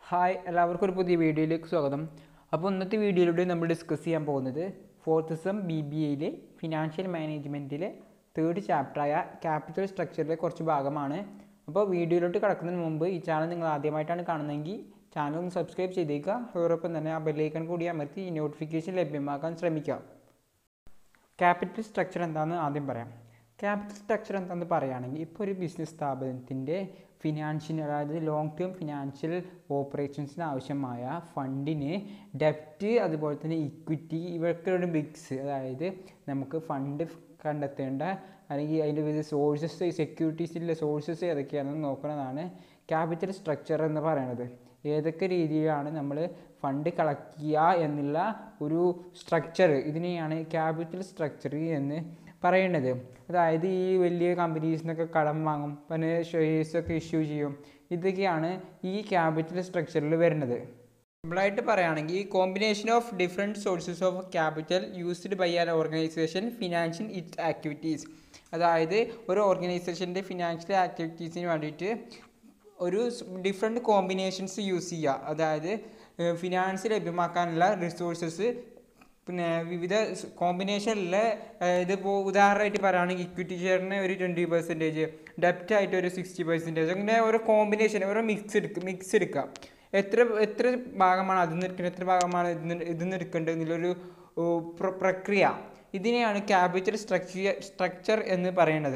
Hi എല്ലാവർക്കും ഒരു പുതിയ വീഡിയോയിലേക്ക് സ്വാഗതം അപ്പോൾ ഇന്നത്തെ വീഡിയോയിലൂടെ നമ്മൾ ഡിസ്കസ് ചെയ്യാൻ പോകുന്നത് ഫോർത്ത് സെം ബി ബി എയിലെ ഫിനാൻഷ്യൽ മാനേജ്മെൻറ്റിലെ തേർഡ് ചാപ്റ്ററായ ക്യാപിറ്റൽ സ്ട്രക്ചറിലെ കുറച്ച് ഭാഗമാണ് അപ്പോൾ വീഡിയോയിലോട്ട് കിടക്കുന്നതിന് മുമ്പ് ഈ ചാനൽ നിങ്ങൾ ആദ്യമായിട്ടാണ് കാണുന്നതെങ്കിൽ ചാനൽ ഒന്ന് സബ്സ്ക്രൈബ് ചെയ്തേക്കുക അതോടൊപ്പം തന്നെ ആ ബെല്ലൈക്കൺ കൂടി അമർത്തി ഈ നോട്ടിഫിക്കേഷൻ ലഭ്യമാക്കാൻ ശ്രമിക്കുക ക്യാപിറ്റൽ സ്ട്രക്ചർ എന്താണെന്ന് ആദ്യം പറയാം ക്യാപിറ്റൽ സ്ട്രക്ചർ എന്താണെന്ന് പറയുകയാണെങ്കിൽ ഇപ്പോൾ ഒരു ബിസിനസ് സ്ഥാപനത്തിൻ്റെ ഫിനാൻഷ്യൽ അതായത് ലോങ് ടേം ഫിനാൻഷ്യൽ ഓപ്പറേഷൻസിന് ആവശ്യമായ ഫണ്ടിന് ഡെപ്റ്റ് അതുപോലെ തന്നെ ഇക്വിറ്റി ഇവയൊക്കെയുള്ള മിക്സ് അതായത് നമുക്ക് ഫണ്ട് കണ്ടെത്തേണ്ട അല്ലെങ്കിൽ അതിൻ്റെ വിവിധ സോഴ്സസ് സെക്യൂരിറ്റീസിലെ സോഴ്സസ് ഏതൊക്കെയാണെന്ന് നോക്കുന്നതാണ് ക്യാപിറ്റൽ സ്ട്രക്ചർ എന്ന് പറയുന്നത് ഏതൊക്കെ രീതിയിലാണ് നമ്മൾ ഫണ്ട് കളക്ട് ചെയ്യുക എന്നുള്ള ഒരു സ്ട്രക്ചർ ഇതിനെയാണ് ക്യാപിറ്റൽ സ്ട്രക്ചർ എന്ന് പറയുന്നത് അതായത് ഈ വലിയ കമ്പനീസിനൊക്കെ കടം വാങ്ങും പിന്നെ ഷെയർസൊക്കെ ഇഷ്യൂ ചെയ്യും ഇതൊക്കെയാണ് ഈ ക്യാപിറ്റൽ സ്ട്രക്ചറിൽ വരുന്നത് സിമ്പിളായിട്ട് പറയുകയാണെങ്കിൽ combination of different sources of capital used by an organisation financial it activities അതായത് ഒരു ഓർഗനൈസേഷൻ്റെ ഫിനാൻഷ്യൽ ആക്ടിവിറ്റീസിന് വേണ്ടിയിട്ട് ഒരു ഡിഫറെൻറ്റ് കോമ്പിനേഷൻസ് യൂസ് ചെയ്യുക അതായത് ഫിനാൻസ് ലഭ്യമാക്കാനുള്ള റിസോഴ്സസ് പിന്നെ വിവിധ കോമ്പിനേഷനിൽ ഇതിപ്പോൾ ഉദാഹരണമായിട്ട് പറയുകയാണെങ്കിൽ ഇക്വിറ്റി ഷെയറിന് ഒരു ട്വൻറ്റി പെർസെൻറ്റേജ് ഡെപ്റ്റ് ആയിട്ട് ഒരു സിക്സ്റ്റി പെർസെൻറ്റേജ് അങ്ങനെ ഓരോ കോമ്പിനേഷൻ ഓരോ മിക്സ് എടുക്കുക മിക്സ് എടുക്കുക എത്ര എത്ര ഭാഗമാണ് അതിൽ നിന്ന് എടുക്കേണ്ടത് എത്ര ഭാഗമാണ് ഇതിന് ഇതിൽ നിന്ന് എടുക്കേണ്ടത് എന്നുള്ളൊരു പ്രക്രിയ ഇതിനെയാണ് ക്യാപിറ്റൽ സ്ട്രക്ചർ സ്ട്രക്ചർ എന്ന് പറയുന്നത്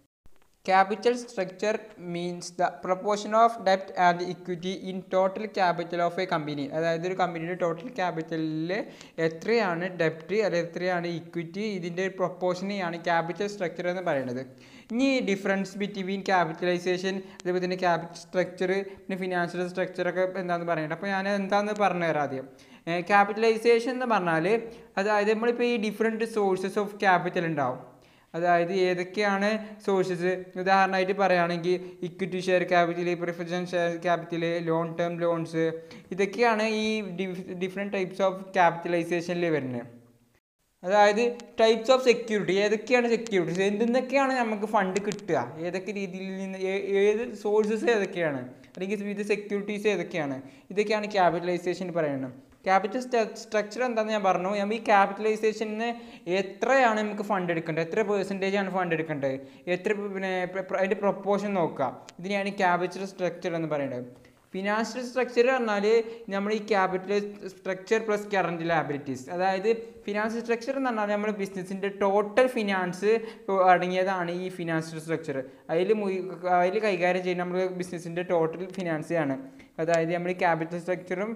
Capital structure means the proportion of debt and equity in total capital of a company അതായത് ഒരു കമ്പനിയുടെ ടോട്ടൽ ക്യാപിറ്റലിൽ എത്രയാണ് ഡെപ്റ്റ് അല്ലെങ്കിൽ എത്രയാണ് ഇക്വിറ്റി ഇതിൻ്റെ പ്രൊപ്പോർഷനെയാണ് ക്യാപിറ്റൽ സ്ട്രക്ചർ എന്ന് പറയുന്നത് ഇനി ഡിഫറൻസ് ബിറ്റ്വീൻ ക്യാപിറ്റലൈസേഷൻ അതേപോലെ തന്നെ ക്യാപിറ്റൽ സ്ട്രക്ചർ പിന്നെ ഫിനാൻഷ്യൽ സ്ട്രക്ചറൊക്കെ എന്താണെന്ന് പറയുന്നത് അപ്പോൾ ഞാൻ എന്താണെന്ന് പറഞ്ഞു തരാം ആദ്യം ക്യാപിറ്റലൈസേഷൻ എന്ന് പറഞ്ഞാൽ അതായത് നമ്മളിപ്പോൾ ഈ ഡിഫറെൻറ്റ് സോഴ്സസ് ഓഫ് ക്യാപിറ്റൽ ഉണ്ടാവും അതായത് ഏതൊക്കെയാണ് സോഴ്സസ് ഉദാഹരണമായിട്ട് പറയുകയാണെങ്കിൽ equity share capital preference share capital loan term loans ഇതൊക്കെയാണ് ഈ ഡിഫറെൻറ്റ് ടൈപ്സ് ഓഫ് ക്യാപിറ്റലൈസേഷനിൽ വരുന്നത് അതായത് ടൈപ്സ് ഓഫ് സെക്യൂരിറ്റി ഏതൊക്കെയാണ് സെക്യൂരിറ്റീസ് എന്തിൽ നിന്നൊക്കെയാണ് നമുക്ക് ഫണ്ട് കിട്ടുക ഏതൊക്കെ രീതിയിൽ നിന്ന് ഏത് സോഴ്സസ് ഏതൊക്കെയാണ് അല്ലെങ്കിൽ വിവിധ സെക്യൂരിറ്റീസ് ഏതൊക്കെയാണ് ഇതൊക്കെയാണ് ക്യാപിറ്റലൈസേഷൻ പറയുന്നത് ക്യാപിറ്റൽ സ്ട്രക്ചർ എന്താണെന്ന് ഞാൻ പറഞ്ഞു നമ്മൾ ഈ ക്യാപിറ്റലൈസേഷന് എത്രയാണ് നമുക്ക് ഫണ്ട് എടുക്കേണ്ടത് എത്ര പെർസെൻറ്റേജ് ആണ് ഫണ്ട് എടുക്കേണ്ടത് എത്ര പിന്നെ അതിൻ്റെ പ്രൊപ്പോർഷൻ നോക്കുക ഇതിനെയാണ് ക്യാപിറ്റൽ സ്ട്രക്ചർ എന്ന് പറയുന്നത് ഫിനാൻഷ്യൽ സ്ട്രക്ചർ പറഞ്ഞാൽ നമ്മൾ ഈ capital structure plus current liabilities അതായത് ഫിനാൻഷ്യൽ സ്ട്രക്ചർ എന്ന് പറഞ്ഞാൽ നമ്മൾ ബിസിനസ്സിൻ്റെ ടോട്ടൽ ഫിനാൻസ് അടങ്ങിയതാണ് ഈ ഫിനാൻഷ്യൽ സ്ട്രക്ചർ അതിൽ അതിൽ കൈകാര്യം ചെയ്യുന്ന നമ്മൾ ബിസിനസ്സിൻ്റെ ടോട്ടൽ ഫിനാൻസ് ആണ് അതായത് നമ്മൾ ഈ ക്യാപിറ്റൽ സ്ട്രക്ചറും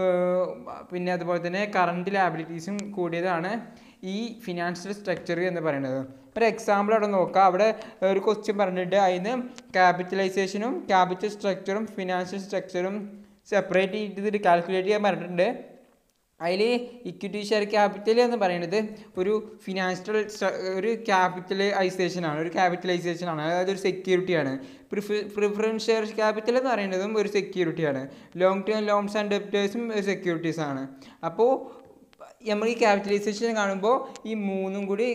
പിന്നെ അതുപോലെ തന്നെ കറണ്ട് ലാബിലിറ്റീസും കൂടിയതാണ് ഈ ഫിനാൻഷ്യൽ സ്ട്രക്ചർ എന്ന് പറയുന്നത് ഒരു എക്സാമ്പിൾ അവിടെ നോക്കാം അവിടെ ഒരു ക്വസ്റ്റ്യൻ പറഞ്ഞിട്ട് അതിന് ക്യാപിറ്റലൈസേഷനും ക്യാപിറ്റൽ സ്ട്രക്ചറും ഫിനാൻഷ്യൽ സ്ട്രക്ചറും സെപ്പറേറ്റ് ചെയ്തിട്ട് കാൽക്കുലേറ്റ് ചെയ്യാൻ പറഞ്ഞിട്ടുണ്ട് അതിൽ ഇക്വിറ്റി ഷെയർ ക്യാപിറ്റൽ എന്ന് പറയുന്നത് ഒരു ഫിനാൻഷ്യൽ ഒരു ക്യാപിറ്റലൈസേഷൻ ആണ് ഒരു ക്യാപിറ്റലൈസേഷൻ ആണ് അതായത് ഒരു സെക്യൂരിറ്റിയാണ് പ്രിഫറൻസ് ഷെയർ ക്യാപിറ്റൽ എന്ന് പറയുന്നതും ഒരു സെക്യൂരിറ്റിയാണ് ലോങ് ടേം ലോൺസ് ആൻഡ് ഡെപ്റ്റേഴ്സും ഒരു സെക്യൂരിറ്റീസ് ആണ് അപ്പോൾ നമ്മൾ ഈ ക്യാപിറ്റലൈസേഷൻ കാണുമ്പോൾ ഈ മൂന്നും കൂടി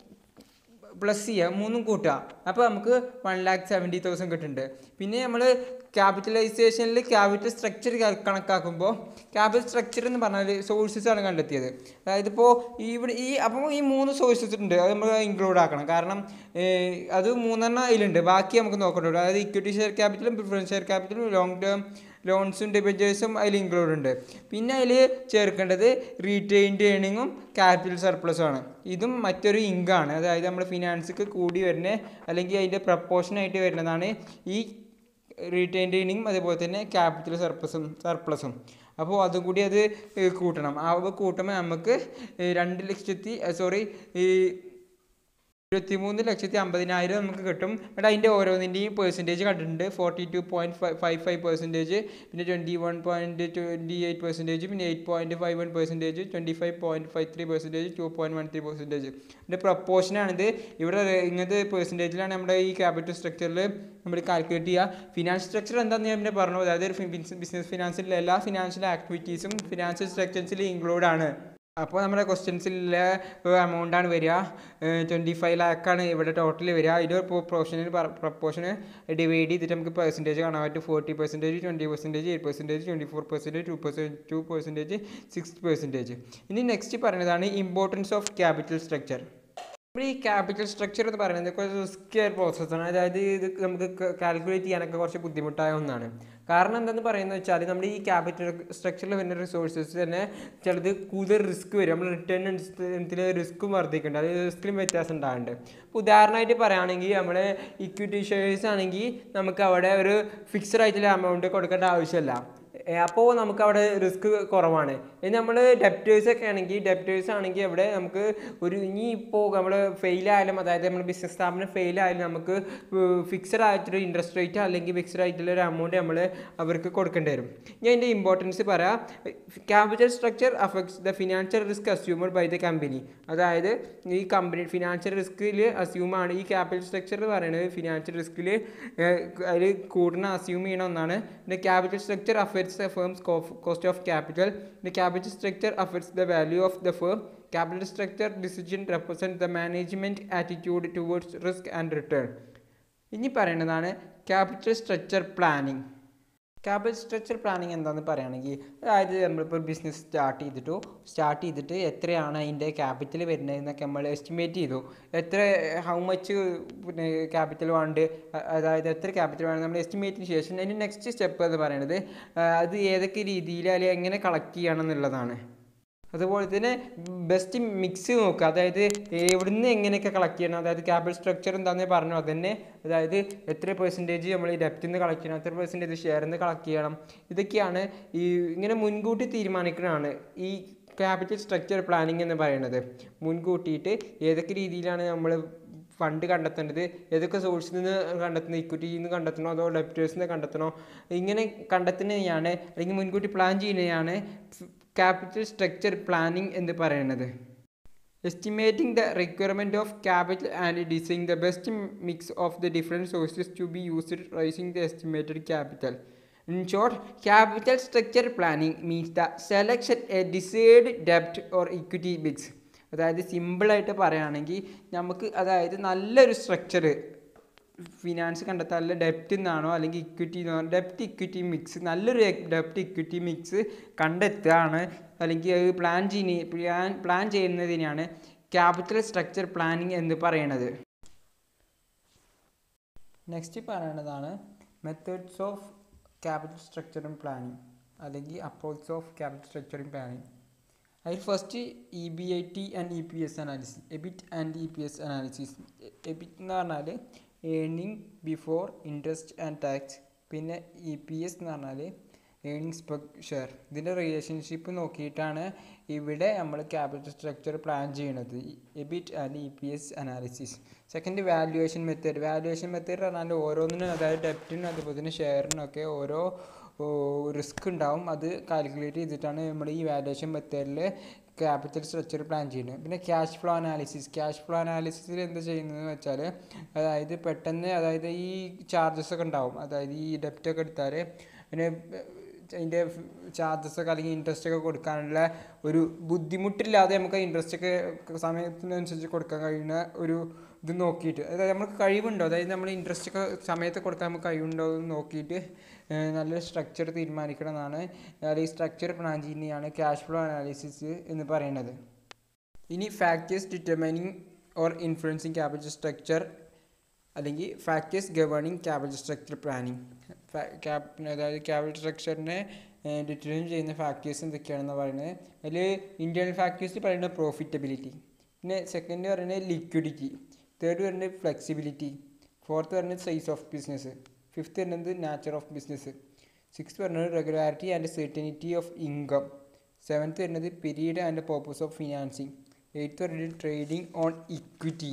പ്ലസ് ചെയ്യുക മൂന്നും കൂട്ടുക അപ്പോൾ നമുക്ക് വൺ ലാക്ക് സെവൻറ്റി തൗസൻഡ് കിട്ടുന്നുണ്ട് പിന്നെ നമ്മൾ ക്യാപിറ്റലൈസേഷനിൽ ക്യാപിറ്റൽ സ്ട്രക്ചർ കണക്കാക്കുമ്പോൾ ക്യാപിറ്റൽ സ്ട്രക്ചർ എന്ന് പറഞ്ഞാൽ സോഴ്സസ് ആണ് കണ്ടെത്തിയത് അതായത് ഇപ്പോൾ ഇവിടെ ഈ അപ്പോൾ ഈ മൂന്ന് സോഴ്സസ് ഉണ്ട് അത് നമ്മൾ ഇൻക്ലൂഡ് ആക്കണം കാരണം അത് മൂന്നെണ്ണം അതിലുണ്ട് ബാക്കി നമുക്ക് നോക്കേണ്ടതുള്ളൂ അതായത് ഇക്വിറ്റി ഷെയർ ക്യാപിറ്റലും പ്രിഫറൻസ് ഷെയർ ക്യാപിറ്റലും ലോങ് ടേം ലോൺസും ഡിബഞ്ചേഴ്സും അതിൽ ഇൻക്ലൂഡ് ഉണ്ട് പിന്നെ അതിൽ ചേർക്കേണ്ടത് റീറ്റെയിൻഡ് ഏണിങ്ങും ക്യാപിറ്റൽ സർപ്ലസും ആണ് ഇതും മറ്റൊരു ഇങ്കാണ് അതായത് നമ്മൾ ഫിനാൻസിക്ക് കൂടി വരുന്ന അല്ലെങ്കിൽ അതിൻ്റെ പ്രപ്പോർഷനായിട്ട് വരുന്നതാണ് ഈ റീറ്റെയിൻഡ് ഏണിങ്ങും അതേപോലെ തന്നെ ക്യാപിറ്റൽ സർപ്ലസും സർപ്ലസും അപ്പോൾ അതും കൂടി അത് കൂട്ടണം ആ കൂട്ടുമ്പോൾ നമുക്ക് രണ്ട് ലക്ഷത്തി സോറി ഈ ഇരുപത്തിമൂന്ന് ലക്ഷത്തി അമ്പതിനായിരം നമുക്ക് കിട്ടും എന്നിട്ട് അതിൻ്റെ ഓരോന്നിൻ്റെയും പെർസെൻറ്റേജ് കണ്ടിട്ടുണ്ട് forty two point five five percentage പിന്നെ twenty one point twenty eight percentage പിന്നെ eight point five one percentage twenty five point five three percentage two point one three percentage ഇതിൻ്റെ പ്രപ്പോർഷനാണിത് ഇവിടെ ഇങ്ങനത്തെ പെർസെൻറ്റേജിലാണ് നമ്മുടെ ഈ ക്യാപിറ്റൽ സ്ട്രക്ചറിൽ നമ്മൾ കാൽക്കുലേറ്റ് ചെയ്യുക ഫിനാൻഷ്യൽ സ്ട്രക്ചർ എന്താണെന്ന് ഞാൻ പിന്നെ പറഞ്ഞു അതായത് ബിസിനസ് ഫിനാൻസിലെ എല്ലാ ഫിനാൻഷ്യൽ ആക്ടിവിറ്റീസും ഫിനാൻഷ്യൽ സ്ട്രക്ചേഴ്സിൽ ഇൻക്ലൂഡ് ആണ് അപ്പോൾ നമ്മുടെ ക്വസ്റ്റ്യൻസിലെ എമൗണ്ടാണ് വരിക ട്വൻറ്റി ഫൈവ് ലാക്കാണ് ഇവിടെ ടോട്ടൽ വരിക ഇതിൽ പ്രൊപ്പോഷനിൽ പ്രപ്പോഷന് ഡിവൈഡ് ചെയ്തിട്ട് നമുക്ക് പെർസെൻറ്റേജ് കാണാൻ പറ്റും forty percentage twenty percentage eight percentage twenty four percentage two percent two percentage six percentage ഇനി നെക്സ്റ്റ് പറയുന്നതാണ് ഇമ്പോർട്ടൻസ് ഓഫ് ക്യാപിറ്റൽ സ്ട്രക്ചർ നമ്മൾ ഈ ക്യാപിറ്റൽ സ്ട്രക്ചർ എന്ന് പറയുന്നത് കുറച്ച് റിസ്ക് പ്രോസസ്സാണ് അതായത് ഇത് നമുക്ക് കാൽക്കുലേറ്റ് ചെയ്യാനൊക്കെ കുറച്ച് ബുദ്ധിമുട്ടായ ഒന്നാണ് കാരണം എന്താണെന്ന് പറയുന്നത് വെച്ചാൽ നമ്മൾ ഈ ക്യാപിറ്റൽ സ്ട്രക്ചറിൽ വരുന്ന റിസോഴ്സസ് തന്നെ ചിലത് കൂടുതൽ റിസ്ക് വരും നമ്മൾ റിട്ടേൺ അനുസരിച്ച് റിസ്ക്കും വർദ്ധിക്കുന്നുണ്ട് അത് റിസ്കിലും വ്യത്യാസം ഉണ്ടാകുന്നുണ്ട് ഇപ്പോൾ ഉദാഹരണമായിട്ട് പറയുകയാണെങ്കിൽ നമ്മൾ ഇക്വിറ്റി ഷെയർസ് ആണെങ്കിൽ നമുക്ക് അവിടെ ഒരു ഫിക്സഡ് ആയിട്ടുള്ള എമൗണ്ട് കൊടുക്കേണ്ട ആവശ്യമില്ല അപ്പോൾ നമുക്ക് അവിടെ റിസ്ക് കുറവാണ് ഇനി നമ്മൾ ഡെപ്റ്റേഴ്സ് ഒക്കെ ആണെങ്കിൽ ഡെപ്റ്റേഴ്സ് ആണെങ്കിൽ അവിടെ നമുക്ക് ഒരു ഇനി ഇപ്പോൾ നമ്മൾ ഫെയിൽ ആയാലും അതായത് നമ്മൾ ബിസിനസ് സ്ഥാപനം ഫെയിൽ ആയാലും നമുക്ക് ഫിക്സഡ് ആയിട്ടൊരു ഇൻട്രസ്റ്റ് റേറ്റ് അല്ലെങ്കിൽ ഫിക്സഡ് ആയിട്ടുള്ള ഒരു എമൗണ്ട് നമ്മൾ അവർക്ക് കൊടുക്കേണ്ടി വരും ഞാൻ ഇതിൻ്റെ ഇമ്പോർട്ടൻസ് പറയാം capital structure affects the financial risk assumed by the company അതായത് ഈ കമ്പനി ഫിനാൻഷ്യൽ റിസ്കിൽ അസ്യൂമാണ് ഈ ക്യാപിറ്റൽ സ്ട്രക്ചർ എന്ന് പറയുന്നത് ഫിനാൻഷ്യൽ റിസ്കിൽ അതിൽ കൂടുന്ന അസ്യൂം ചെയ്യണ ഒന്നാണ് പിന്നെ capital structure affects the firm's cost of capital. The capital structure affects the value of the firm. Capital structure decision represent the management attitude towards risk and return. ഇനി പറയുന്നതാണ് capital structure planning capital structure planning എന്താണെന്ന് പറയുകയാണെങ്കിൽ അതായത് നമ്മളിപ്പോൾ business start ചെയ്തിട്ടു start ചെയ്തിട്ട് എത്രയാണ് അതിൻ്റെ ക്യാപിറ്റൽ വരുന്നതെന്നൊക്കെ നമ്മൾ എസ്റ്റിമേറ്റ് ചെയ്തു എത്ര ഹൗ മച്ച് പിന്നെ ക്യാപിറ്റൽ വേണ്ട അതായത് എത്ര ക്യാപിറ്റൽ വേണം നമ്മൾ എസ്റ്റിമേറ്റിന് ശേഷം അതിൻ്റെ നെക്സ്റ്റ് സ്റ്റെപ്പ് എന്ന് പറയുന്നത് അത് ഏതൊക്കെ രീതിയിൽ അല്ലെങ്കിൽ എങ്ങനെ കളക്ട് ചെയ്യണം എന്നുള്ളതാണ് അതുപോലെ തന്നെ ബെസ്റ്റ് മിക്സ് നോക്കുക അതായത് എവിടുന്ന് എങ്ങനെയൊക്കെ കളക്ട് ചെയ്യണം അതായത് ക്യാപിറ്റൽ സ്ട്രക്ചർ എന്താണെന്ന് പറഞ്ഞു അതന്നെ അതായത് എത്ര പെർസെൻറ്റേജ് നമ്മൾ ഈ ഡെപ്റ്റിൽ നിന്ന് കളക്ട് ചെയ്യണം എത്ര പെർസെൻറ്റേജ് ഷെയറിൽ നിന്ന് കളക്ട് ചെയ്യണം ഇതൊക്കെയാണ് ഈ ഇങ്ങനെ മുൻകൂട്ടി തീരുമാനിക്കുന്നതാണ് ഈ ക്യാപിറ്റൽ സ്ട്രക്ചർ പ്ലാനിങ് എന്ന് പറയുന്നത് മുൻകൂട്ടിയിട്ട് ഏതൊക്കെ രീതിയിലാണ് നമ്മൾ ഫണ്ട് കണ്ടെത്തേണ്ടത് ഏതൊക്കെ സോഴ്സിൽ നിന്ന് കണ്ടെത്തുന്നത് ഇക്വിറ്റിയിൽ നിന്ന് കണ്ടെത്തണോ അതോ ഡെപ്റ്റേഴ്സിൽ നിന്ന് കണ്ടെത്തണോ ഇങ്ങനെ കണ്ടെത്തുന്നതിനെയാണ് അല്ലെങ്കിൽ മുൻകൂട്ടി പ്ലാൻ ചെയ്യുന്നതാണ് ക്യാപിറ്റൽ സ്ട്രക്ചർ പ്ലാനിങ് എന്ന് പറയുന്നത് estimating the requirement of capital and design the best mix of the different sources to be used raising the estimated capital in short capital structure planning means the selection a decide ഡെപ്റ്റ് or equity mix അതായത് സിമ്പിളായിട്ട് പറയുകയാണെങ്കിൽ നമുക്ക് അതായത് നല്ലൊരു structure finance കണ്ടെത്താൻ അല്ല ഡെപ്റ്റിൽ നിന്നാണോ അല്ലെങ്കിൽ ഇക്വിറ്റി ഡെപ്റ്റ് ഇക്വിറ്റി മിക്സ് നല്ലൊരു ഡെപ്റ്റ് ഇക്വിറ്റി മിക്സ് കണ്ടെത്തുകയാണ് അല്ലെങ്കിൽ അത് പ്ലാൻ ചെയ്യുന്ന പ്ലാൻ പ്ലാൻ ചെയ്യുന്നതിനാണ് ക്യാപിറ്റൽ സ്ട്രക്ചർ പ്ലാനിങ് എന്ന് പറയുന്നത് നെക്സ്റ്റ് പറയുന്നതാണ് methods of capital structuring planning അല്ലെങ്കിൽ approach of capital structuring planning അതിൽ first E B I T and E P S analysis EBIT and E P S analysis EBIT എന്ന് പറഞ്ഞാൽ earning before interest and tax പിന്നെ E P S എന്ന് പറഞ്ഞാൽ earnings per share ഇതിൻ്റെ relationship നോക്കിയിട്ടാണ് ഇവിടെ നമ്മൾ ക്യാപിറ്റൽ സ്ട്രക്ചർ പ്ലാൻ ചെയ്യുന്നത് EBIT and E P S analysis second valuation method valuation method പറഞ്ഞാൽ ഓരോന്നിനും അതായത് ഡെപ്റ്റിനും അതുപോലെ തന്നെ ഷെയറിനൊക്കെ ഓരോ റിസ്ക് ഉണ്ടാവും അത് കാൽക്കുലേറ്റ് ചെയ്തിട്ടാണ് നമ്മൾ ഈ വാല്യുവേഷൻ മെത്തേഡിൽ ക്യാപിറ്റൽ സ്ട്രക്ചർ പ്ലാൻ ചെയ്യുന്നത് പിന്നെ cash flow analysis cash flow അനാലിസിസിൽ എന്താ ചെയ്യുന്നതെന്ന് വെച്ചാൽ അതായത് പെട്ടെന്ന് അതായത് ഈ ചാർജസ് ഒക്കെ ഉണ്ടാവും അതായത് ഈ ഡെപ്റ്റ് ഒക്കെ എടുത്താൽ പിന്നെ അതിൻ്റെ ചാർജസ് ഒക്കെ അല്ലെങ്കിൽ ഇൻട്രസ്റ്റ് ഒക്കെ കൊടുക്കാനുള്ള ഒരു ബുദ്ധിമുട്ടില്ലാതെ നമുക്ക് ഇൻട്രസ്റ്റ് ഒക്കെ സമയത്തിനനുസരിച്ച് കൊടുക്കാൻ കഴിയുന്ന ഒരു ഇത് നോക്കിയിട്ട് അതായത് നമുക്ക് കഴിവുണ്ടോ അതായത് നമ്മൾ ഇൻട്രസ്റ്റ് ഒക്കെ സമയത്ത് കൊടുക്കാൻ നമുക്ക് കഴിവുണ്ടോ എന്ന് നോക്കിയിട്ട് നല്ലൊരു സ്ട്രക്ചർ തീരുമാനിക്കണമെന്നാണ് അല്ലെങ്കിൽ സ്ട്രക്ചർ പ്ലാൻ ചെയ്യുന്നതാണ് ക്യാഷ് ഫ്ലോ അനാലിസിസ് എന്ന് പറയുന്നത് ഇനി factors determining or influencing capital structure അല്ലെങ്കിൽ factors governing capital structure planning അതായത് ക്യാപിറ്റൽ സ്ട്രക്ചറിനെ ഡിറ്റർമൈൻ ചെയ്യുന്ന ഫാക്ടേഴ്സ് എന്തൊക്കെയാണെന്ന് പറയുന്നത് അതിൽ ഇന്ത്യൻ ഫാക്ടേഴ്സ് പറയുന്നത് പ്രോഫിറ്റബിലിറ്റി പിന്നെ സെക്കൻഡ് പറയുന്നത് ലിക്വിഡിറ്റി തേർഡ് വരുന്നത് ഫ്ലെക്സിബിലിറ്റി ഫോർത്ത് വരുന്നത് സൈസ് ഓഫ് ബിസിനസ് ഫിഫ്ത്ത് വരുന്നത് നാച്ചർ ഓഫ് ബിസിനസ് സിക്സ്ത് വരുന്നത് regularity and certainty of income seventh വരുന്നത് period and purpose of financing eighth പറയുന്നത് ട്രേഡിംഗ് ഓൺ ഇക്വിറ്റി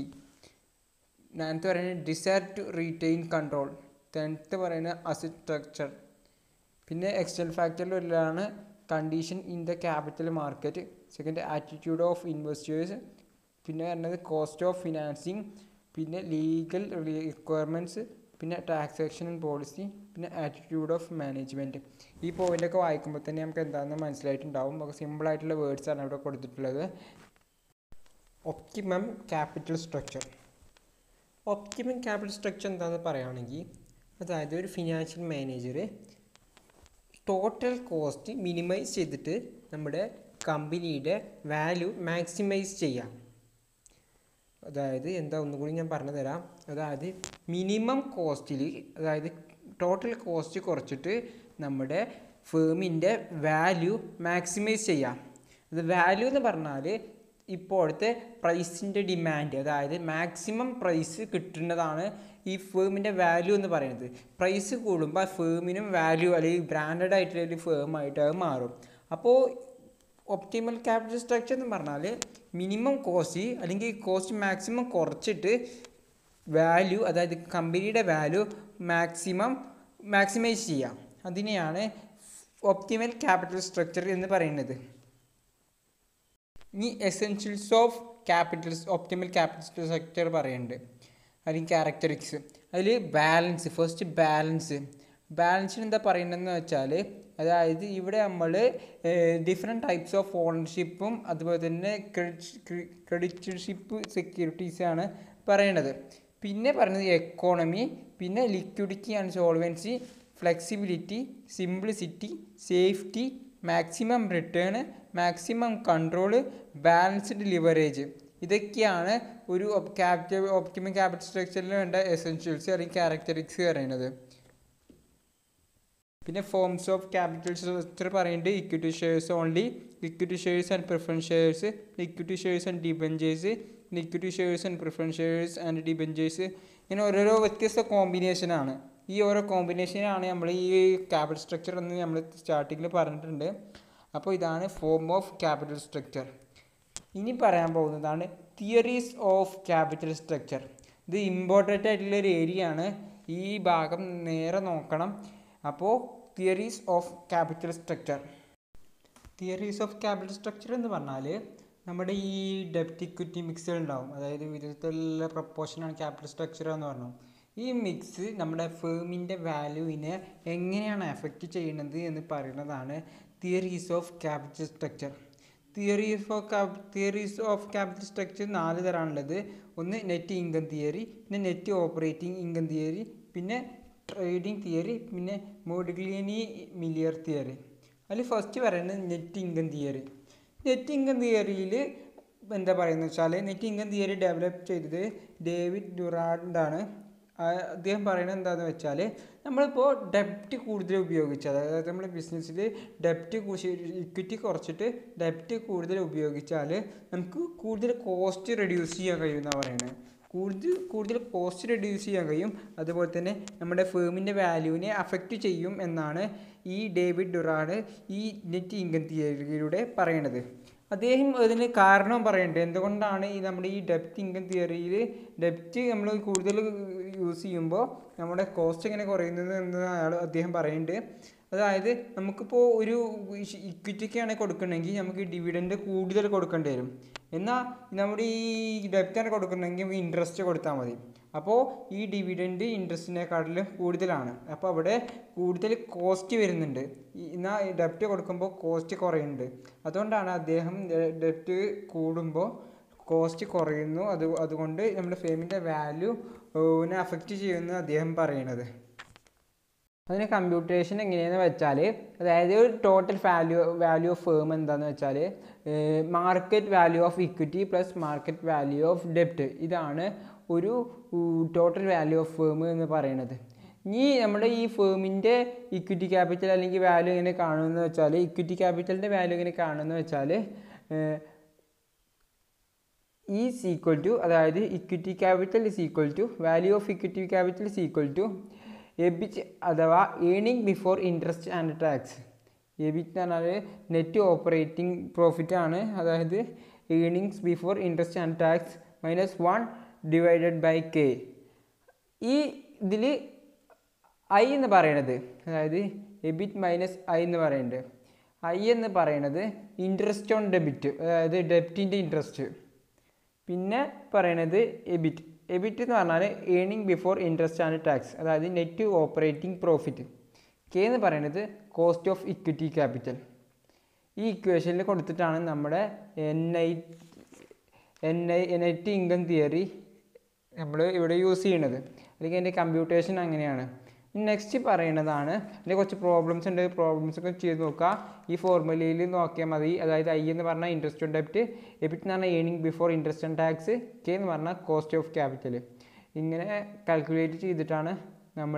നയൻത്ത് പറയുന്നത് desire to retain control tenth പറയുന്നത് asset structure പിന്നെ external ഫാക്ടറിൽ ഒരാളാണ് condition in the capital market second attitude of investors പിന്നെ വരുന്നത് cost of financing പിന്നെ ലീഗൽ റിക്വയർമെൻറ്റ്സ് പിന്നെ ടാക്സേഷൻ ആൻഡ് പോളിസി പിന്നെ ആറ്റിറ്റ്യൂഡ് ഓഫ് മാനേജ്മെൻറ്റ് ഈ പോയിൻ്റൊക്കെ വായിക്കുമ്പോൾ തന്നെ നമുക്ക് എന്താണെന്ന് മനസ്സിലായിട്ടുണ്ടാവും നമുക്ക് സിമ്പിളായിട്ടുള്ള വേർഡ്സാണ് ഇവിടെ കൊടുത്തിട്ടുള്ളത് optimum capital structure optimum capital structure എന്താണെന്ന് പറയുകയാണെങ്കിൽ അതായത് ഒരു financial manager total cost minimise ചെയ്തിട്ട് നമ്മുടെ കമ്പനിയുടെ വാല്യൂ മാക്സിമൈസ് ചെയ്യാം അതായത് എന്താ ഒന്നും കൂടി ഞാൻ പറഞ്ഞു തരാം അതായത് മിനിമം കോസ്റ്റിൽ അതായത് ടോട്ടൽ കോസ്റ്റ് കുറച്ചിട്ട് നമ്മുടെ ഫേമിൻ്റെ വാല്യൂ മാക്സിമൈസ് ചെയ്യാം അത് വാല്യൂ എന്ന് പറഞ്ഞാൽ ഇപ്പോഴത്തെ പ്രൈസിൻ്റെ ഡിമാൻഡ് അതായത് മാക്സിമം പ്രൈസ് കിട്ടുന്നതാണ് ഈ ഫേമിൻ്റെ വാല്യൂ എന്ന് പറയുന്നത് പ്രൈസ് കൂടുമ്പോൾ ഫേമിനും വാല്യൂ അല്ലെങ്കിൽ ബ്രാൻഡഡ് ആയിട്ടുള്ള ഒരു ഫേമായിട്ട് അത് മാറും അപ്പോൾ ഒപ്റ്റിമൽ ക്യാപിറ്റൽ സ്ട്രക്ചർ എന്ന് പറഞ്ഞാൽ മിനിമം കോസ്റ്റ് അല്ലെങ്കിൽ കോസ്റ്റ് മാക്സിമം കുറച്ചിട്ട് വാല്യൂ അതായത് കമ്പനിയുടെ വാല്യൂ മാക്സിമം മാക്സിമൈസ് ചെയ്യാം അതിനെയാണ് ഒപ്റ്റിമൽ ക്യാപിറ്റൽ സ്ട്രക്ചർ എന്ന് പറയുന്നത് ഇനി essentials of capital optimal capital structure പറയുന്നുണ്ട് അല്ലെങ്കിൽ ക്യാരക്ടറിക്സ് അതിൽ ബാലൻസ് ഫസ്റ്റ് ബാലൻസ് ബാലൻസിന് എന്താ പറയുന്നതെന്ന് വെച്ചാൽ അതായത് ഇവിടെ നമ്മൾ ഡിഫറെൻറ്റ് ടൈപ്സ് ഓഫ് ഓണർഷിപ്പും അതുപോലെ തന്നെ ക്രെഡിറ്റർഷിപ്പ് സെക്യൂരിറ്റീസാണ് പറയണത് പിന്നെ പറയുന്നത് എക്കോണമി പിന്നെ liquidity and solvency flexibility simplicity safety maximum return maximum control balanced leverage ഇതൊക്കെയാണ് ഒരു ക്യാപിറ്റൽ ഒപ്റ്റിമം ക്യാപിറ്റൽ സ്ട്രക്ചറിൽ വേണ്ട എസെൻഷ്യൽസ് അല്ലെങ്കിൽ ക്യാരക്ടറിക്സ് പറയുന്നത് പിന്നെ ഫോംസ് ഓഫ് ക്യാപിറ്റൽ സ്ട്രക്ചർ പറയുന്നുണ്ട് equity shares only equity shares and preference shares equity shares and debentures equity shares and preference shares and debentures ഇങ്ങനെ ഓരോരോ വ്യത്യസ്ത കോമ്പിനേഷനാണ് ഈ ഓരോ കോമ്പിനേഷനാണ് നമ്മൾ ഈ ക്യാപിറ്റൽ സ്ട്രക്ചർ എന്ന് നമ്മൾ സ്റ്റാർട്ടിങ്ങിൽ പറഞ്ഞിട്ടുണ്ട് അപ്പോൾ ഇതാണ് ഫോം ഓഫ് ക്യാപിറ്റൽ സ്ട്രക്ചർ ഇനി പറയാൻ പോകുന്നതാണ് തിയറീസ് ഓഫ് ക്യാപിറ്റൽ സ്ട്രക്ചർ ഇത് ഇമ്പോർട്ടൻ്റ് ആയിട്ടുള്ള ഒരു ഏരിയ ആണ് ഈ ഭാഗം നേരെ നോക്കണം അപ്പോൾ theories of capital structure theories of capital structure എന്ന് പറഞ്ഞാൽ നമ്മുടെ ഈ ഡെപ്റ്റ് ഇക്വിറ്റി മിക്സ് ഉണ്ടാവും അതായത് വിധത്തിലുള്ള പ്രപ്പോർഷനാണ് ക്യാപിറ്റൽ സ്ട്രക്ചർ എന്ന് പറഞ്ഞു ഈ മിക്സ് നമ്മുടെ ഫേമിൻ്റെ വാല്യൂവിനെ എങ്ങനെയാണ് എഫക്റ്റ് ചെയ്യുന്നത് എന്ന് പറയുന്നതാണ് theories of capital structure theories of theories of capital structure നാല് തരമാണുള്ളത് ഒന്ന് നെറ്റ് ഇൻകം തിയറി പിന്നെ നെറ്റ് ഓപ്പറേറ്റിംഗ് ഇൻകം തിയറി പിന്നെ ട്രേഡിംഗ് തിയറി പിന്നെ മോഡിഗ്ലിയനി മിലിയർ തിയറി അതിൽ ഫസ്റ്റ് പറയുന്നത് net income theory net income തിയറിയിൽ എന്താ പറയുന്നത് വെച്ചാൽ നെറ്റ് ഇൻകം തിയറി ഡെവലപ്പ് ചെയ്തത് ഡേവിഡ് ഡുറാൻഡാണ് അദ്ദേഹം പറയുന്നത് എന്താണെന്ന് വെച്ചാൽ നമ്മളിപ്പോൾ ഡെപ്റ്റ് കൂടുതൽ ഉപയോഗിച്ച് അതായത് നമ്മൾ ബിസിനസ്സിൽ ഡെപ്റ്റ് ഇക്വിറ്റി കുറച്ചിട്ട് ഡെപ്റ്റ് കൂടുതൽ ഉപയോഗിച്ചാൽ നമുക്ക് കൂടുതൽ കോസ്റ്റ് റെഡ്യൂസ് ചെയ്യാൻ കഴിയുമെന്നാണ് പറയുന്നത് കൂടുതൽ കൂടുതൽ കോസ്റ്റ് റെഡ്യൂസ് ചെയ്യാൻ കഴിയും അതുപോലെ തന്നെ നമ്മുടെ ഫേമിൻ്റെ വാല്യൂവിനെ അഫക്റ്റ് ചെയ്യും എന്നാണ് ഈ ഡേവിഡ് ഡുറാണ് ഈ നെറ്റ് ഇൻകം തിയറിയിലൂടെ പറയണത് അദ്ദേഹം അതിന് കാരണം പറയുന്നുണ്ട് എന്തുകൊണ്ടാണ് ഈ നമ്മുടെ ഈ ഡെപ്റ്റ് ഇൻകം തിയറിയിൽ ഡെപ്റ്റ് നമ്മൾ കൂടുതൽ യൂസ് ചെയ്യുമ്പോൾ നമ്മുടെ കോസ്റ്റ് എങ്ങനെ കുറയുന്നത് എന്ന് അയാൾ അദ്ദേഹം പറയുന്നുണ്ട് അതായത് നമുക്കിപ്പോൾ ഒരു ഇക്വിറ്റിക്കാണ് കൊടുക്കണമെങ്കിൽ നമുക്ക് ഡിവിഡൻഡ് കൂടുതൽ കൊടുക്കേണ്ടി വരും എന്നാൽ നമ്മുടെ ഈ ഡെപ്റ്റാണ് കൊടുക്കണമെങ്കിൽ ഇൻട്രസ്റ്റ് കൊടുത്താൽ മതി അപ്പോൾ ഈ ഡിവിഡൻഡ് ഇൻട്രസ്റ്റിനെക്കാട്ടിലും കൂടുതലാണ് അപ്പോൾ അവിടെ കൂടുതൽ കോസ്റ്റ് വരുന്നുണ്ട് എന്നാൽ ഡെപ്റ്റ് കൊടുക്കുമ്പോൾ കോസ്റ്റ് കുറയുന്നുണ്ട് അതുകൊണ്ടാണ് അദ്ദേഹം ഡെപ്റ്റ് കൂടുമ്പോൾ കോസ്റ്റ് കുറയുന്നു അത് അതുകൊണ്ട് നമ്മുടെ ഫേമിൻ്റെ വാല്യൂ അഫക്റ്റ് ചെയ്യുമെന്ന് അദ്ദേഹം പറയണത് അതിന് കമ്പ്യൂട്ടേഷൻ എങ്ങനെയാണെന്ന് വെച്ചാൽ അതായത് total value value of firm എന്താണെന്ന് വെച്ചാൽ market value of equity plus market value of ഡെപ്റ്റ് ഇതാണ് ഒരു ടോട്ടൽ വാല്യൂ ഓഫ് ഫേം എന്ന് പറയുന്നത് ഇനി നമ്മുടെ ഈ ഫേമിൻ്റെ ഇക്വിറ്റി ക്യാപിറ്റൽ അല്ലെങ്കിൽ വാല്യൂ എങ്ങനെ കാണുമെന്ന് വെച്ചാൽ ഇക്വിറ്റി ക്യാപിറ്റലിൻ്റെ വാല്യൂ എങ്ങനെ കാണുമെന്ന് വെച്ചാൽ ഈസ് ഈക്വൽ ടു അതായത് equity capital is equal to value of equity capital is equal to EBIT അഥവാ earning before interest and tax EBIT എന്ന് പറഞ്ഞാൽ നെറ്റ് ഓപ്പറേറ്റിംഗ് പ്രോഫിറ്റ് ആണ് അതായത് earnings before interest and tax minus one divided by K ഈ ഇതിൽ I എന്ന് പറയണത് അതായത് എബിറ്റ് മൈനസ് ഐ എന്ന് പറയുന്നത് ഐ എന്ന് പറയണത് ഇൻട്രസ്റ്റ് ഓൺ ഡെബിറ്റ് അതായത് ഡെബിറ്റിൻ്റെ ഇൻട്രസ്റ്റ് പിന്നെ പറയണത് എബിറ്റ് എബിറ്റ് എന്ന് പറഞ്ഞാൽ earning before interest and tax അതായത് നെറ്റ് ഓപ്പറേറ്റിംഗ് പ്രോഫിറ്റ് കെ എന്ന് പറയുന്നത് കോസ്റ്റ് ഓഫ് ഇക്വിറ്റി ക്യാപിറ്റൽ ഈ ഇക്വേഷനിൽ കൊടുത്തിട്ടാണ് നമ്മുടെ N I N I net income theory നമ്മൾ ഇവിടെ യൂസ് ചെയ്യണത് അല്ലെങ്കിൽ അതിൻ്റെ കമ്പ്യൂട്ടേഷൻ അങ്ങനെയാണ് നെക്സ്റ്റ് പറയുന്നതാണ് ഇതിൻ്റെ കുറച്ച് പ്രോബ്ലംസ് ഉണ്ട് പ്രോബ്ലംസ് ഒക്കെ ചെയ്ത് നോക്കുക ഈ ഫോർമുലയിൽ നോക്കിയാൽ മതി അതായത് ഐ എന്ന് പറഞ്ഞാൽ ഇൻട്രസ്റ്റ് ഓൺ ഡെപ്റ്റ് എബിറ്റ് എന്ന് പറഞ്ഞാൽ earning before interest and tax K എന്ന് പറഞ്ഞാൽ കോസ്റ്റ് ഓഫ് ക്യാപിറ്റൽ ഇങ്ങനെ കാൽക്കുലേറ്റ് ചെയ്തിട്ടാണ് നമ്മൾ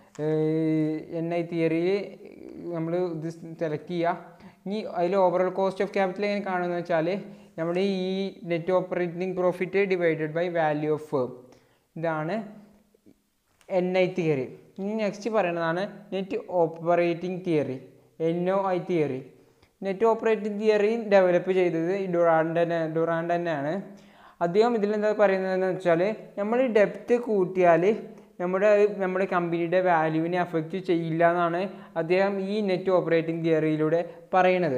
എൻ ഐ തിയറിയിൽ നമ്മൾ ഇത് സെലക്ട് ചെയ്യുക ഇനി അതിൽ ഓവറോൾ കോസ്റ്റ് ഓഫ് ക്യാപിറ്റൽ എങ്ങനെ കാണുമെന്ന് വെച്ചാൽ നമ്മുടെ ഈ net operating profit divided by value of firm ഇതാണ് എൻ ഐ തിയറി ഇനി നെക്സ്റ്റ് പറയുന്നതാണ് net operating theory N O I theory net operating theory develop ചെയ്തത് ഈ ഡുറാൻഡ് തന്നെ ഡുറാൻഡ് തന്നെയാണ് അദ്ദേഹം ഇതിലെന്താ പറയുന്നതെന്ന് വെച്ചാൽ നമ്മൾ ഡെപ്റ്റ് കൂട്ടിയാൽ നമ്മുടെ നമ്മുടെ കമ്പനിയുടെ വാല്യൂവിനെ അഫക്റ്റ് ചെയ്യില്ല എന്നാണ് അദ്ദേഹം ഈ നെറ്റ് ഓപ്പറേറ്റിംഗ് തിയറിയിലൂടെ പറയുന്നത്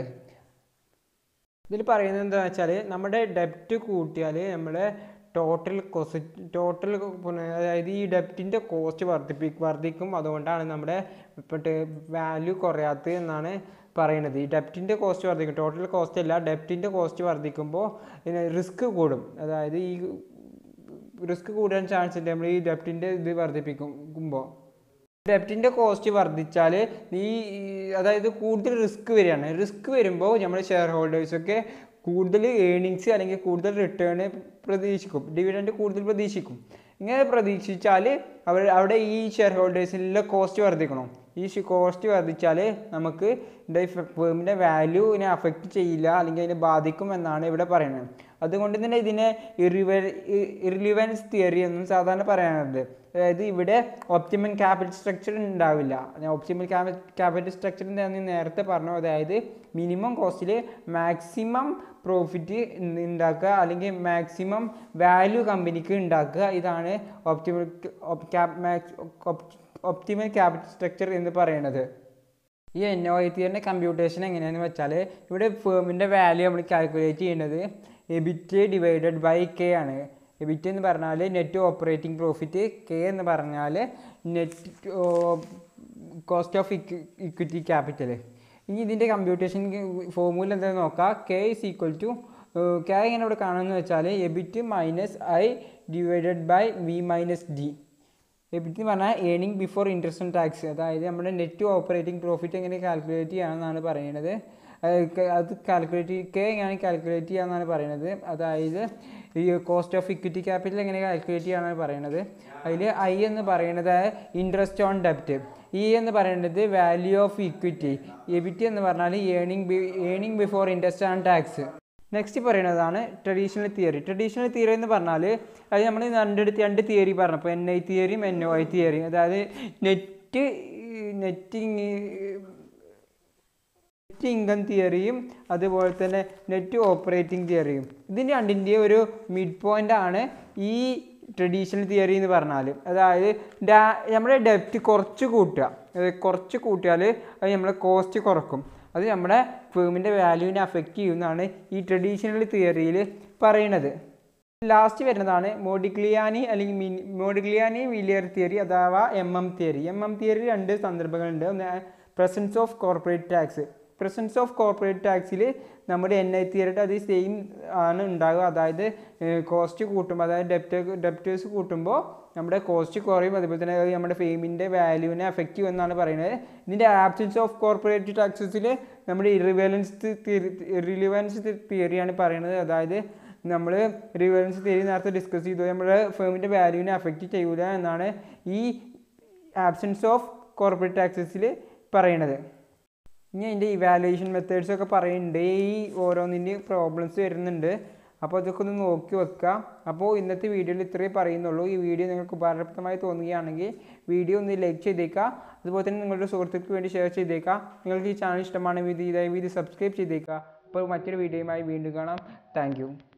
ഇതിൽ പറയുന്നത് എന്താ വെച്ചാൽ നമ്മുടെ ഡെപ്റ്റ് കൂട്ടിയാൽ നമ്മുടെ ടോട്ടൽ കോസ്റ്റ് ടോട്ടൽ അതായത് ഈ ഡെപ്റ്റിൻ്റെ കോസ്റ്റ് വർദ്ധിപ്പി വർദ്ധിക്കും അതുകൊണ്ടാണ് നമ്മുടെ വാല്യൂ കുറയാത്തത് എന്നാണ് പറയുന്നത് ഈ ഡെപ്റ്റിൻ്റെ കോസ്റ്റ് വർദ്ധിക്കും ടോട്ടൽ കോസ്റ്റ് അല്ല ഡെപ്റ്റിൻ്റെ കോസ്റ്റ് വർദ്ധിക്കുമ്പോൾ റിസ്ക് കൂടും അതായത് ഈ റിസ്ക് കൂടാൻ ചാൻസ് ഉണ്ട് നമ്മൾ ഈ ഡെപ്റ്റിൻ്റെ ഇത് വർദ്ധിപ്പിക്കുമ്പോൾ ഡെപ്റ്റിൻ്റെ കോസ്റ്റ് വർദ്ധിച്ചാൽ ഈ അതായത് കൂടുതൽ റിസ്ക് വരികയാണ് റിസ്ക് വരുമ്പോൾ നമ്മൾ ഷെയർ ഹോൾഡേഴ്സൊക്കെ കൂടുതൽ ഏണിങ്സ് അല്ലെങ്കിൽ കൂടുതൽ റിട്ടേൺ പ്രതീക്ഷിക്കും ഡിവിഡൻഡ് കൂടുതൽ പ്രതീക്ഷിക്കും ഇങ്ങനെ പ്രതീക്ഷിച്ചാൽ അവർ അവിടെ ഈ ഷെയർ ഹോൾഡേഴ്സിലുള്ള കോസ്റ്റ് വർദ്ധിക്കണം ഈ കോസ്റ്റ് വർദ്ധിച്ചാൽ നമുക്ക് ഫേമിൻ്റെ വാല്യൂവിനെ അഫക്റ്റ് ചെയ്യില്ല അല്ലെങ്കിൽ അതിനെ ബാധിക്കും എന്നാണ് ഇവിടെ പറയുന്നത് അതുകൊണ്ട് തന്നെ ഇതിനെ ഇറിവ ഇറിലിവൻസ് തിയറി എന്നും സാധാരണ പറയാറുണ്ട് അതായത് ഇവിടെ ഒപ്റ്റിമൽ ക്യാപിറ്റൽ സ്ട്രക്ചർ ഉണ്ടാവില്ല ഒപ്റ്റിമൽ ക്യാപിറ്റൽ സ്ട്രക്ചർ ഞാൻ നേരത്തെ പറഞ്ഞു അതായത് മിനിമം കോസ്റ്റിൽ മാക്സിമം പ്രോഫിറ്റ് ഉണ്ടാക്കുക അല്ലെങ്കിൽ മാക്സിമം വാല്യൂ കമ്പനിക്ക് ഉണ്ടാക്കുക ഇതാണ് ഒപ്റ്റിമൽ ഒപ്റ്റിമൽ ക്യാപിറ്റൽ സ്ട്രക്ചർ എന്ന് പറയുന്നത് ഈ എൻ ഒ ഐ തിയറിൻ്റെ കമ്പ്യൂട്ടേഷൻ എങ്ങനെയാണെന്ന് വെച്ചാൽ ഇവിടെ ഫേമിൻ്റെ വാല്യൂ നമ്മൾ കാൽക്കുലേറ്റ് ചെയ്യുന്നത് എബിറ്റ് ഡിവൈഡഡ് ബൈ കെ ആണ് എബിറ്റ് എന്ന് പറഞ്ഞാൽ നെറ്റ് ഓപ്പറേറ്റിംഗ് പ്രോഫിറ്റ് കെ എന്ന് പറഞ്ഞാൽ net cost of equity capital ഇനി ഇതിൻ്റെ കമ്പ്യൂട്ടേഷൻ ഫോർമുല എന്താണെന്ന് നോക്കാം K is equal to K എങ്ങനെ ഇവിടെ കാണുമെന്ന് വെച്ചാൽ EBIT minus I divided by V minus D EBIT എന്ന് പറഞ്ഞാൽ earning before interest and tax അതായത് നമ്മുടെ നെറ്റ് ഓപ്പറേറ്റിംഗ് പ്രോഫിറ്റ് എങ്ങനെ കാൽക്കുലേറ്റ് ചെയ്യാമെന്നാണ് പറയുന്നത് അത് കാൽക്കുലേറ്റ് കെ എങ്ങനെ കാൽക്കുലേറ്റ് ചെയ്യാമെന്നാണ് പറയുന്നത് അതായത് ഈ കോസ്റ്റ് ഓഫ് ഇക്വിറ്റി ക്യാപിറ്റൽ എങ്ങനെ കാൽക്കുലേറ്റ് ചെയ്യാമെന്നാണ് പറയുന്നത് അതിൽ ഐ എന്ന് പറയുന്നത് ഇൻട്രസ്റ്റ് ഓൺ ഡെപ്റ്റ് ഇ എന്ന് പറയുന്നത് വാല്യൂ ഓഫ് ഇക്വിറ്റി എബിറ്റ് എന്ന് പറഞ്ഞാൽ earning B earning before interest and tax next പറയുന്നതാണ് ട്രഡീഷണൽ തിയറി ട്രഡീഷണൽ തിയറി എന്ന് പറഞ്ഞാൽ അത് നമ്മൾ രണ്ടിടത്ത് രണ്ട് തിയറി പറഞ്ഞപ്പോൾ എൻ ഐ തിയറിയും എൻ ഒ ഐ തിയറിയും അതായത് നെറ്റ് നെറ്റിങ് നെറ്റ് ഇൻകം തിയറിയും അതുപോലെ തന്നെ നെറ്റ് ഓപ്പറേറ്റിംഗ് തിയറിയും ഇതിൻ്റെ രണ്ടിൻ്റെ ഒരു മിഡ് പോയിൻ്റ് ആണ് ഈ ട്രഡീഷണൽ തിയറി എന്ന് പറഞ്ഞാൽ അതായത് ഡാ നമ്മുടെ ഡെപ്റ്റ് കുറച്ച് കൂട്ടുക അതായത് കുറച്ച് കൂട്ടിയാൽ അത് നമ്മളെ കോസ്റ്റ് കുറക്കും അത് നമ്മുടെ ഫേമിൻ്റെ വാല്യൂവിനെ അഫക്റ്റ് ചെയ്യുമെന്നാണ് ഈ ട്രഡീഷണൽ തിയറിയിൽ പറയുന്നത് ലാസ്റ്റ് വരുന്നതാണ് മോഡിഗ്ലിയാനി അല്ലെങ്കിൽ മിനി മോഡിഗ്ലിയാനി വിലിയർ തിയറി അഥവാ M M theory M M theory രണ്ട് സന്ദർഭങ്ങളുണ്ട് ഒന്ന് presence of corporate tax presence of corporate ടാക്സിൽ നമ്മുടെ എൻ ഐ തിയറിയുടെ അത് സെയിം ആണ് ഉണ്ടാകുക അതായത് കോസ്റ്റ് കൂട്ടുമ്പോൾ അതായത് ഡെപ്റ്റ് ഡെപ്റ്റേഴ്സ് കൂട്ടുമ്പോൾ നമ്മുടെ കോസ്റ്റ് കുറയും അതുപോലെ തന്നെ അത് നമ്മുടെ ഫെയിമിൻ്റെ വാല്യൂവിനെ അഫക്റ്റ് ചെയ്യുമെന്നാണ് പറയുന്നത് ഇതിൻ്റെ ആബ്സെൻസ് ഓഫ് കോർപ്പറേറ്റ് ടാക്സസിൽ നമ്മുടെ ഇറിവലൻസ് റിലിവൻസ് തിയറിയാണ് പറയുന്നത് അതായത് നമ്മൾ റിവലൻസ് തിയറി നേരത്തെ ഡിസ്കസ് ചെയ്തു നമ്മുടെ ഫേമിൻ്റെ വാല്യൂവിനെ അഫക്റ്റ് ചെയ്യൂല എന്നാണ് ഈ ആബ്സെൻസ് ഓഫ് കോർപ്പറേറ്റ് ടാക്സസിൽ പറയണത് ഇനി അതിൻ്റെ ഇവാലുവേഷൻ മെത്തേഡ്സ് ഒക്കെ പറയുന്നുണ്ട് ഈ ഓരോന്നിൻ്റെ പ്രോബ്ലംസ് വരുന്നുണ്ട് അപ്പോൾ അതൊക്കെ ഒന്ന് നോക്കി വെക്കുക അപ്പോൾ ഇന്നത്തെ വീഡിയോയിൽ ഇത്രയേ പറയുന്നുള്ളൂ ഈ വീഡിയോ നിങ്ങൾക്ക് ഉപകാരപ്രദമായി തോന്നുകയാണെങ്കിൽ വീഡിയോ ഒന്ന് ലൈക്ക് ചെയ്തേക്കുക അതുപോലെ തന്നെ നിങ്ങളുടെ സുഹൃത്തുക്കൾക്ക് വേണ്ടി ഷെയർ ചെയ്തേക്കുക നിങ്ങൾക്ക് ഈ ചാനൽ ഇഷ്ടമാണെങ്കിൽ ഇത് ദയവ് ഇത് സബ്സ്ക്രൈബ് ചെയ്തേക്കുക അപ്പോൾ മറ്റൊരു വീഡിയോയുമായി വീണ്ടും കാണാം താങ്ക്